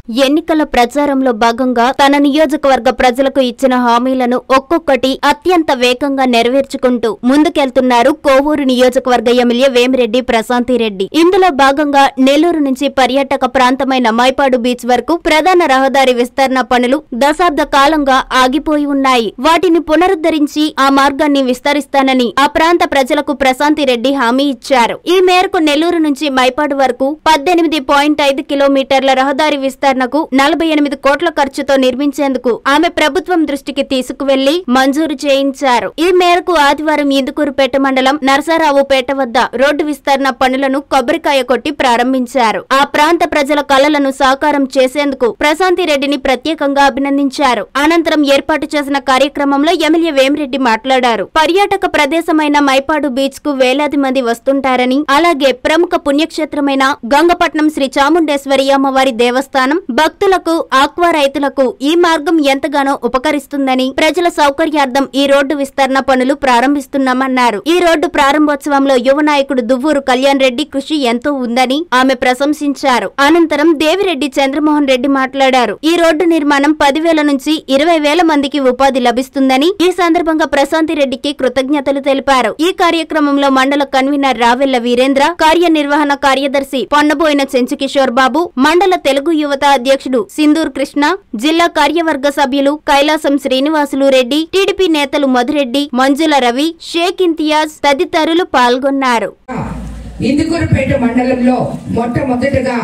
ఎన్నికల ప్రచారంలో భాగంగా తన నియోజకవర్గ ప్రజలకు ఇచ్చిన హామీలను ఒక్కొక్కటి అత్యంత వేగంగా నెరవేర్చుకుంటూ ముందుకెళ్తున్నారు కోవూరు నియోజకవర్గ ఎమ్మెల్యే వేమిరెడ్డి ప్రశాంతిరెడ్డి ఇందులో భాగంగా నెల్లూరు నుంచి పర్యాటక ప్రాంతమైన మైపాడు బీచ్ వరకు ప్రధాన రహదారి విస్తరణ పనులు దశాబ్ద కాలంగా ఆగిపోయి ఉన్నాయి వాటిని పునరుద్ధరించి ఆ మార్గాన్ని విస్తరిస్తానని ఆ ప్రాంత ప్రజలకు ప్రశాంతిరెడ్డి హామీ ఇచ్చారు ఈ మేరకు నెల్లూరు నుంచి మైపాడు వరకు పద్దెనిమిది పాయింట్ ఐదు కిలోమీటర్ల రహదారి విస్తరణకు నలభై ఎనిమిది కోట్ల ఖర్చుతో నిర్మించేందుకు ఆమె ప్రభుత్వం దృష్టికి తీసుకువెళ్లి మంజూరు చేయించారు ఈ మేరకు ఆదివారం ఇందుకూరుపేట మండలం నరసరావుపేట వద్ద రోడ్డు విస్తరణ పనులను కొబ్బరికాయ కొట్టి ప్రారంభించారు ఆ ప్రాంత ప్రజల కలలను సాకారం చేసేందుకు ప్రశాంతిరెడ్డిని ప్రత్యేకంగా అభినందించారు అనంతరం ఏర్పాటు చేసిన కార్యక్రమంలో ఎమ్మెల్యే వేమిరెడ్డి మాట్లాడారు పర్యాటక ప్రదేశమైన మైపాడు బీచ్ కు వేలాది మంది వస్తుంటారని అలాగే ప్రముఖ పుణ్యక్షేత్రమైన గంగపట్నం శ్రీ చాముండేశ్వరి అమ్మవారి దేవస్థానం భక్తులకు ఆక్వా రైతులకు ఈ మార్గం ఎంతగానో ఉపకరిస్తుందని ప్రజల సౌకర్యార్థం ఈ రోడ్డు విస్తరణ పనులు ప్రారంభిస్తున్నామన్నారు ఈ రోడ్డు ప్రారంభోత్సవంలో యువ నాయకుడు దువ్వూరు కళ్యాణ్ రెడ్డి కృషి ఎంతో ఉందని ఆమె ప్రశంసించారు అనంతరం దేవిరెడ్డి చంద్రమోహన్ రెడ్డి మాట్లాడారు ఈ రోడ్డు నిర్మాణం పదివేల నుంచి ఇరవై వేల మందికి ఉపాధి లభిస్తుందని ఈ సందర్భంగా ప్రశాంతి రెడ్డికి కృతజ్ఞతలు తెలిపారు ఈ కార్యక్రమంలో మండల కన్వీనర్ రావెల్ల వీరేంద్ర కార్యనిర్వహణ కార్యదర్శి పొన్నబోయిన చెంచుకిషోర్ బాబు మండల తెలుగు యువత అధ్యక్షుడు సింధూర్ కృష్ణ జిల్లా కార్యవర్గ సభ్యులు కైలాసం శ్రీనివాసులు రెడ్డి టీడీపీ నేతలు మధురెడ్డి మంజుల రవి షేక్ ఇంతియాజ్ తదితరులు పాల్గొన్నారు ఇందుకూరుపేట మండలంలో మొట్టమొదటగా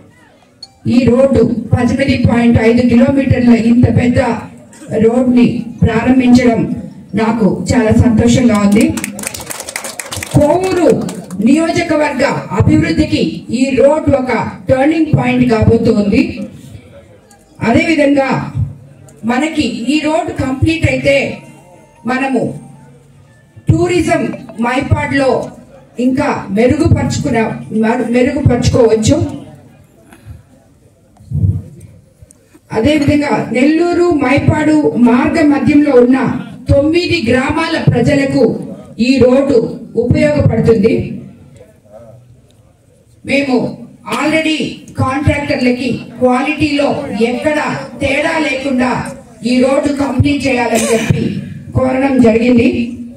ఈ రోడ్డు పద్దెనిమిది పాయింట్ ఐదు కిలోమీటర్ల ఇంత పెద్ద రోడ్ని ప్రారంభించడం నాకు చాలా సంతోషంగా ఉంది కోవూరు నియోజకవర్గ అభివృద్ధికి ఈ రోడ్ ఒక టర్నింగ్ పాయింట్ కాబోతుంది అదేవిధంగా మనకి ఈ రోడ్ కంప్లీట్ అయితే మనము టూరిజం మైపాడ్ లో ఇంకా మెరుగుపరుచుకున్న మెరుగుపరుచుకోవచ్చు అదేవిధంగా నెల్లూరు మైపాడు మార్గ మధ్యంలో ఉన్న తొమ్మిది గ్రామాల ప్రజలకు ఈ రోడ్డు ఉపయోగపడుతుంది మేము ఆల్రెడీ కాంట్రాక్టర్లకి క్వాలిటీలో ఎక్కడ తేడా లేకుండా ఈ రోడ్డు కంప్లీట్ చేయాలని చెప్పి కోరడం జరిగింది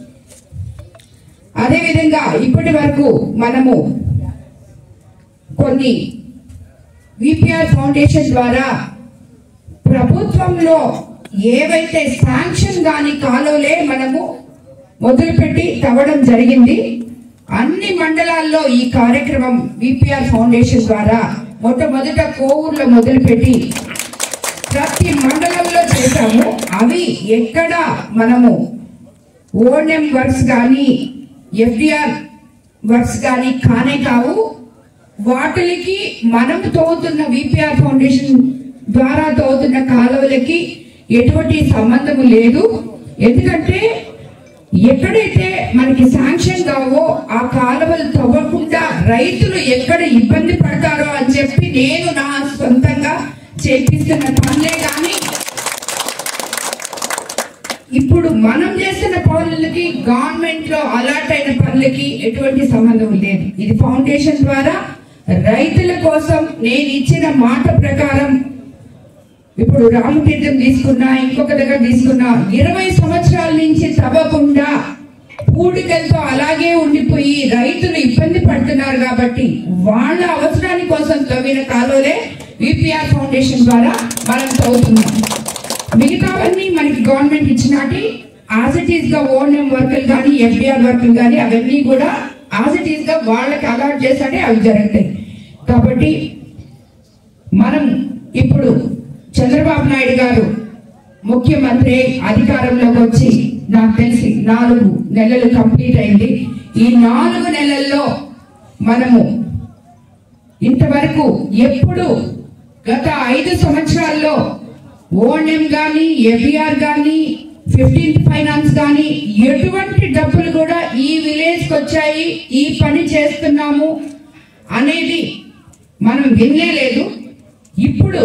అదేవిధంగా ఇప్పటి వరకు మనము కొన్ని విపిఆర్ ఫౌండేషన్ ద్వారా ప్రభుత్వంలో ఏవైతే శాంక్షన్ కాని కాలువలే మనము మొదలుపెట్టి తవ్వడం జరిగింది అన్ని మండలాల్లో ఈ కార్యక్రమం విపిఆర్ ఫౌండేషన్ ద్వారా మొట్టమొదట కోవూరులో మొదలుపెట్టి ప్రతి మండలంలో చేశాము అవి ఎక్కడ మనము ఓఎన్ఎం వర్క్స్ కానీ ఎఫ్డిఆర్ వర్క్స్ కానీ కానే కావు వాటికి మనం తోగుతున్న విపిఆర్ ఫౌండేషన్ ద్వారా తోగుతున్న కాలువలకి ఎటువంటి సంబంధము లేదు ఎందుకంటే ఎక్కడైతే మనకి శాంక్షన్ కావో ఆ కాలువలు తవ్వకుండా రైతులు ఎక్కడ ఇబ్బంది పడతారో అని చెప్పి నేను నా సొంతంగా చేపిస్తున్న పనులే కానీ ఇప్పుడు మనం చేస్తున్న పనులకి గవర్నమెంట్ లో అలాట్ అయిన పనులకి ఎటువంటి సంబంధం లేదు ఇది ఫౌండేషన్ ద్వారా రైతుల కోసం నేను ఇచ్చిన మాట ప్రకారం ఇప్పుడు రామతీర్థం తీసుకున్నా ఇంకొక దగ్గర తీసుకున్నా ఇరవై సంవత్సరాల నుంచి తవ్వకుండా పూడికలతో అలాగే ఉండిపోయి రైతులు ఇబ్బంది పడుతున్నారు కాబట్టి వాళ్ళ అవసరాని కోసం తవ్విన కాలువలే విపిఆర్ ఫౌండేషన్ ద్వారా మనం తవ్వుతున్నాం మిగతావన్నీ మనకి గవర్నమెంట్ ఇచ్చినటి యాజ్ ఇట్ ఈస్ గా ఓఎన్ఎం వర్కులు కానీ ఎఫ్డిఆర్ వర్కులు కానీ అవన్నీ కూడా యాజ్ ఇట్ ఈస్ గా వాళ్ళకి అలాట్ చేస్తాడే అవి జరుగుతాయి కాబట్టి మనం ఇప్పుడు చంద్రబాబు నాయుడు గారు ముఖ్యమంత్రి అధికారంలోకి వచ్చి నాకు తెలిసి నాలుగు నెలలు కంప్లీట్ అయింది ఈ నాలుగు నెలల్లో మనము ఇంతవరకు ఎప్పుడు గత ఐదు సంవత్సరాల్లో ఓఎన్ఎం కానీ ఎఫ్ఈఆర్ కానీ ఫిఫ్టీన్త్ ఫైనాన్స్ కానీ ఎటువంటి డబ్బులు కూడా ఈ విలేజ్ కి వచ్చాయి ఈ పని చేస్తున్నాము అనేది మనం వినలేదు ఇప్పుడు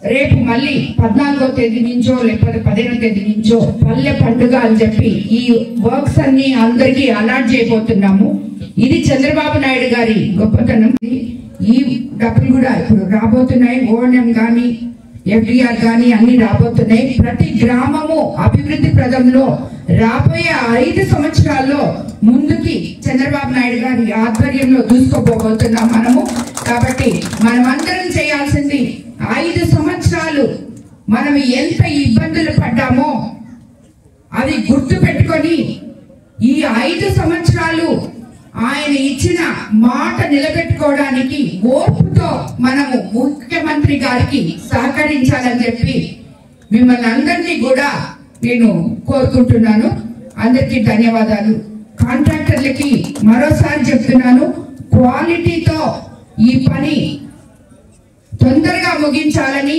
రేపు మళ్ళీ పద్నాలుగో తేదీ నుంచో లేకపోతే పదిహేనో తేదీ నుంచో పల్లె పండుగ అని చెప్పి ఈ వర్క్స్ అన్ని అందరికీ అలాట్ చేయబోతున్నాము ఇది చంద్రబాబు నాయుడు గారి గొప్పతనం ఈ డబ్బులు కూడా ఇప్పుడు రాబోతున్నాయి ఓఎన్ఎం కానీ ఎఫ్డిఆర్ కానీ అన్ని రాబోతున్నాయి ప్రతి గ్రామము అభివృద్ధి ప్రదంలో రాబోయే ఐదు సంవత్సరాల్లో ముందుకి చంద్రబాబు నాయుడు గారి ఆధ్వర్యంలో దూసుకోబోతున్నాం మనము కాబట్టి మనమందరం చేయాల్సింది ఐదు సంవత్సరాలు మనం ఎంత ఇబ్బందులు పడ్డామో అవి గుర్తు పెట్టుకొని ఈ ఐదు సంవత్సరాలు ఆయన ఇచ్చిన మాట నిలబెట్టుకోవడానికి ఓర్పుతో మనము ముఖ్యమంత్రి గారికి సహకరించాలని చెప్పి మిమ్మల్ని అందరినీ కూడా నేను కోరుకుంటున్నాను అందరికీ ధన్యవాదాలు కాంట్రాక్టర్లకి మరోసారి చెప్తున్నాను క్వాలిటీతో ఈ పని తొందరగా ముగించాలని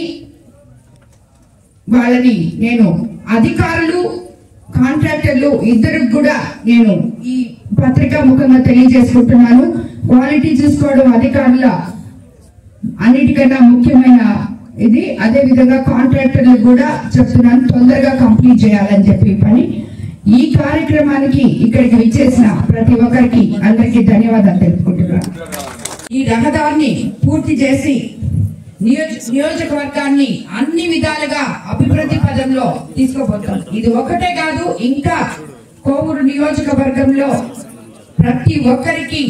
వాళ్ళని నేను అధికారులు కాంట్రాక్టర్లు ఇద్దరికి కూడా నేను ఈ పత్రికా ముఖంగా తెలియజేసుకుంటున్నాను క్వాలిటీ చూసుకోవడం అధికారుల అన్నిటికన్నా ముఖ్యమైన ఇది అదే విధంగా కాంట్రాక్టర్లకు కూడా చెప్తున్నాను తొందరగా కంప్లీట్ చేయాలని చెప్పి ఈ పని ఈ కార్యక్రమానికి ఇక్కడికి విచ్చేసిన ప్రతి ఒక్కరికి అందరికీ ధన్యవాదాలు తెలుపుకుంటున్నాను ఈ రహదారిని పూర్తి చేసి నియోజ నియోజకవర్గాన్ని అన్ని విధాలుగా అభివృద్ధి పదంలో తీసుకోబోతాం ఇది ఒకటే కాదు ఇంకా కోవూరు నియోజకవర్గంలో ప్రతి ఒక్కరికి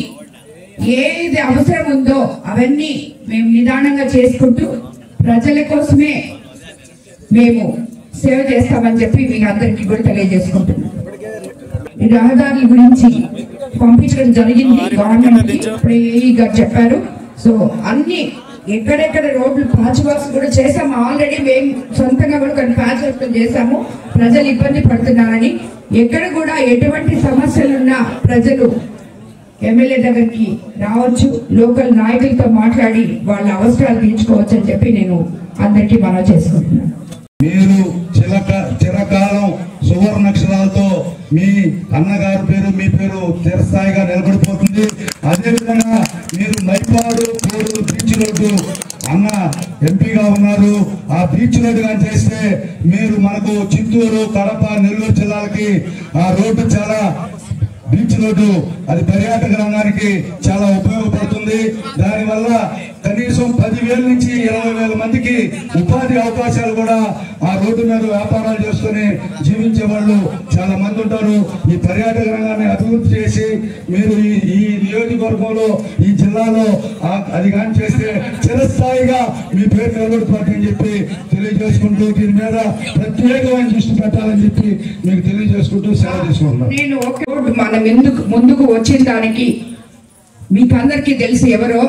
ఏది అవసరం ఉందో అవన్నీ మేము నిదానంగా చేసుకుంటూ ప్రజల కోసమే మేము సేవ చేస్తామని చెప్పి మీ అందరికీ కూడా తెలియజేసుకుంటున్నాం ఈ రహదారుల గురించి పంపించడం జరిగింది గవర్నమెంట్ కి ఇప్పుడే ఏఈ గారు చెప్పారు సో అన్ని ఎక్కడెక్కడ రోడ్లు ప్యాచ్ వర్క్స్ కూడా చేసాము ఆల్రెడీ మేము సొంతంగా కూడా కొన్ని ప్యాచ్ వర్క్ చేసాము ప్రజలు ఇబ్బంది పడుతున్నారని ఎక్కడ కూడా ఎటువంటి సమస్యలున్నా ప్రజలు ఎమ్మెల్యే దగ్గరికి రావచ్చు లోకల్ నాయకులతో మాట్లాడి వాళ్ళ అవసరాలు తీర్చుకోవచ్చు అని చెప్పి నేను అందరికీ మనవి చేసుకుంటున్నాను మీరు చిలక చిరకాలం సువర్ణక్షరాలతో మీ అన్నగారి పేరు మీ పేరు చిరస్థాయిగా నిలబడిపోతుంది అదేవిధంగా మీరు మైపాడు కోడు బీచ్ రోడ్డు అన్న ఎంపీగా ఉన్నారు ఆ బీచ్ రోడ్డు కానీ చేస్తే మీరు మనకు చిత్తూరు కడప నెల్లూరు జిల్లాలకి ఆ రోడ్డు చాలా బీచ్ రోడ్డు అది పర్యాటక రంగానికి చాలా ఉపయోగపడుతుంది దానివల్ల కనీసం పదివేల నుంచి ఇరవై వేల మందికి ఉపాధి అవకాశాలు కూడా ఆ రోడ్డు మీద వ్యాపారాలు చేసుకుని జీవించే వాళ్ళు చాలా మంది ఉంటారు ఈ పర్యాటక రంగాన్ని అభివృద్ధి చేసి మీరు ఈ ఈ నియోజకవర్గంలో ఈ జిల్లాలో ఆ- అది కానీ చేస్తే చిరస్థాయిగా మీ పేరు నిలబడిపోతుంది అని చెప్పి తెలియజేసుకుంటూ దీని మీద ప్రత్యేకమైన దృష్టి పెట్టాలని చెప్పి మీకు తెలియజేసుకుంటూ సెలవు తీసుకుంటున్నాను నేను ఒక రోడ్డు మనం ఎందుకు ముందుకు వచ్చిన దానికి మీకు అందరికీ తెలిసి ఎవరో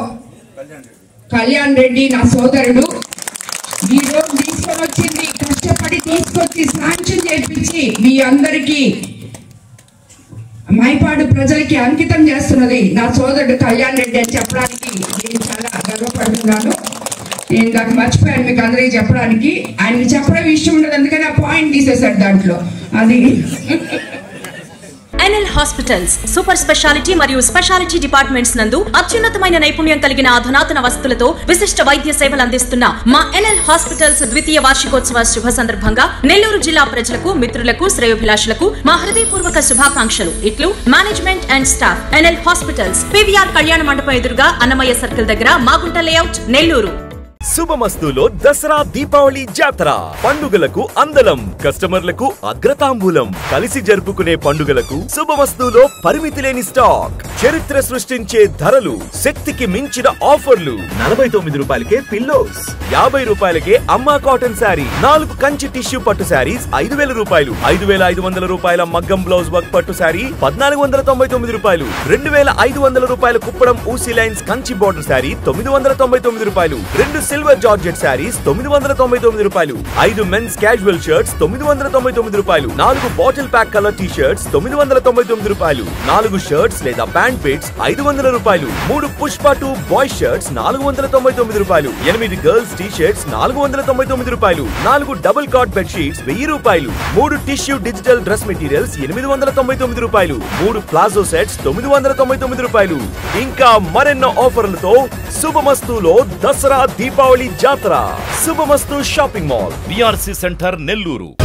కళ్యాణ్ రెడ్డి నా సోదరుడు ఈ రోడ్డు తీసుకొని వచ్చింది కష్టపడి తీసుకొచ్చి శాంక్షన్ చేయించి మీ అందరికీ మైపాడు ప్రజలకి అంకితం చేస్తున్నది నా సోదరుడు కళ్యాణ్ రెడ్డి అని చెప్పడానికి నేను చాలా గర్వపడుతున్నాను నేను నాకు మర్చిపోయాను మీకు అందరికీ చెప్పడానికి ఆయన చెప్పడం ఇష్టం ఉండదు అందుకని ఆ పాయింట్ తీసేశాడు దాంట్లో అది ఎన్ఎల్ హాస్పిటల్స్ సూపర్ స్పెషాలిటీ మరియు స్పెషాలిటీ డిపార్ట్మెంట్స్ నందు అత్యున్నతమైన నైపుణ్యం కలిగిన అధునాతన వసతులతో విశిష్ట వైద్య సేవలు అందిస్తున్న మా ఎన్ఎల్ హాస్పిటల్స్ ద్వితీయ వార్షికోత్సవ శుభ సందర్భంగా నెల్లూరు జిల్లా ప్రజలకు మిత్రులకు శ్రేయోభిలాషులకు మా హృదయపూర్వక శుభాకాంక్షలు ఇట్లు management and staff NL hospitals PVR కళ్యాణ మండపం ఎదురుగా అన్నమయ్య సర్కిల్ దగ్గర మాగుంట లేఅవుట్ నెల్లూరు శుభమస్తులో దసరా దీపావళి జాతర పండుగలకు అందలం కస్టమర్లకు అగ్రతాంబూలం కలిసి జరుపుకునే పండుగలకు శుభమస్తులో పరిమితి లేని స్టాక్ చరిత్ర సృష్టించే ధరలు శక్తికి మించిన ఆఫర్లు నలభై తొమ్మిది రూపాయలకే పిల్లోస్ యాభై రూపాయలకే అమ్మా కాటన్ శారీ నాలుగు కంచి టిష్యూ పట్టు శారీస్ ఐదు వేల రూపాయలు ఐదు వేల ఐదు వందల రూపాయల మగ్గం బ్లౌజ్ వర్క్ పట్టు శారీ పద్నాలుగు వందల తొంభై తొమ్మిది రూపాయలు రెండు వేల ఐదు వందల రూపాయల కుప్పడం ఊసీ లైన్స్ కంచి బోర్డర్ శారీ తొమ్మిది వందల తొంభై తొమ్మిది రూపాయలు రెండు సిల్వర్ జార్జెట్ శారీస్ తొమ్మిది వందల తొంభై తొమ్మిది రూపాయలు ఐదు మెన్స్ క్యాజువల్ షర్ట్స్ తొమ్మిది వందల తొంభై తొమ్మిది రూపాయలు నాలుగు bottle pack colour T shirts తొమ్మిది వందల తొంభై తొమ్మిది రూపాయలు నాలుగు షర్ట్స్ లేదా ప్యాంట్ పిట్స్ ఐదు వందల రూపాయలు మూడు పుష్ప టూ బాయ్ షర్ట్స్ నాలుగు వందల తొంభై తొమ్మిది రూపాయలు ఎనిమిది గర్ల్స్ టీ షర్ట్స్ నాలుగు వందల తొంభై తొమ్మిది రూపాయలు నాలుగు డబుల్ కాట్ బెడ్ షీట్స్ వెయ్యి రూపాయలు మూడు టిష్యూ డిజిటల్ డ్రెస్ మెటీరియల్స్ ఎనిమిది వందల తొంభై తొమ్మిది రూపాయలు మూడు ప్లాజో సెట్స్ తొమ్మిది వందల తొంభై తొమ్మిది రూపాయలు ఇంకా మరెన్నో ఆఫర్లతో శుభమస్తులో దసరా దీపావళి జాతర Shubhamastu shopping mall BRC centre Nellore